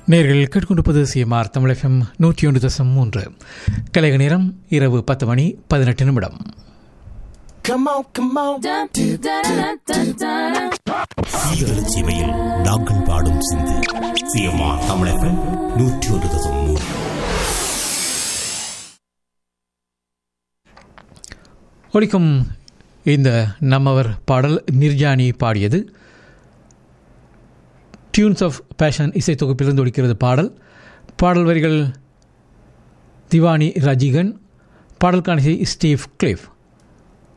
நேர்கள் கேட்டுக்கொண்டிருப்பது CMR Tamil FM நூற்றி ஒன்று தசம் மூன்று கலைக நேரம் இரவு பத்து மணி பதினெட்டு நிமிடம் Come on, come on. சீரழிச் சீமையில் நாங்கள் பாடும் சிந்து சிஎம்ஆர் தமிழகம் நூற்றி ஒரு தசம் மூன்று ஒலிக்கும் இந்த நம்மவர் பாடல் நிர்ஜானி பாடியது டியூன்ஸ் ஆஃப் பேஷன் இசை தொகுப்பிலிருந்து ஒலிக்கிறது பாடல் பாடல் வரிகள் திவானி ரஜிகன் பாடலுக்கான இசை ஸ்டீவ் கிளிஃப்